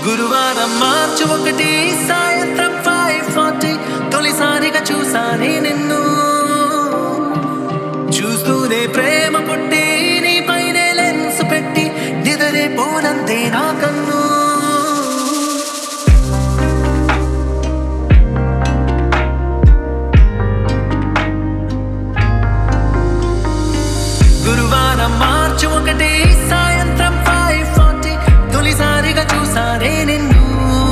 గురువారం మార్చి ఒకటి సాయంత్రం ఫైవ్ ఫార్టీ తొలిసారిగా చూసానే నిన్ను చూస్తూనే ప్రేమ పుట్టి నీ పైనే లెన్స్ పెట్టి నిదరే పోనంతే నా కన్ను గురువారం మార్చి ఒకటి సాయంత్రం ఫైవ్ ఫార్టీ తొలిసారిగా చూసానే నిన్ను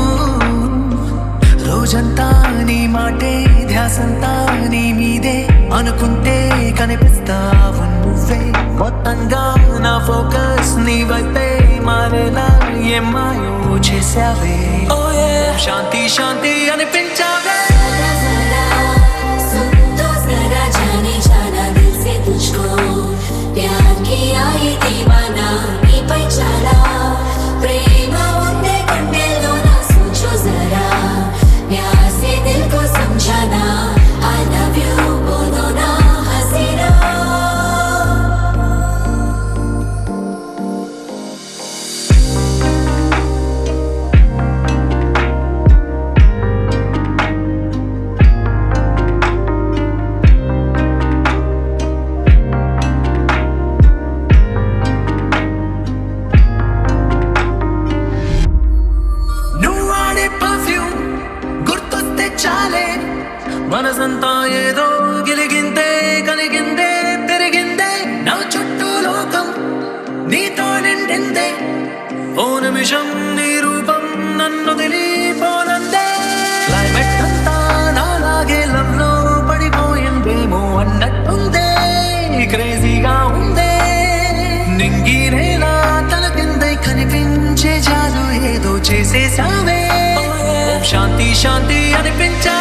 రోజంతా నీ మాటే ధ్యాసంతా నీ మీదే అనుకుంటే కనిపిస్తావు నువ్వే మొత్తంగా నా ఫోకస్ నీ వైపే మారేలా ఏం మాయో చేసావే ఓ శాంతి శాంతి అనిపించావే जरा जरा सुन तो जरा जाने जाना दिल से तुझको प्यार किया ये दीवाना నీ పై చాలా ప్రేమ ఉందే గుండెల్లో నా सोचो जरा प्यार से दिल को समझाना I love you बोलो ना हसीना నువ్వు వాడే పర్ఫ్యూమ్ గుర్తొస్తే చాలే మనసంతా ఏదో గిలిగిందే కలిగిందే పెరిగిందే నా చుట్టూ లోకం నీతో నిండిందే ఓ నిమిషం నీ రూపం నన్ను తెలియపోనందే క్లైమేట్ అంతా నాలాగే లవ్లో పడిపోయిందేమో అన్నట్టుందే క్రేజీగా ఉందే నింగిరేలా తల కిందే కనిపించే జాలు ఏదో చేసేసావే ఓం శాంతి శాంతి అనిపించా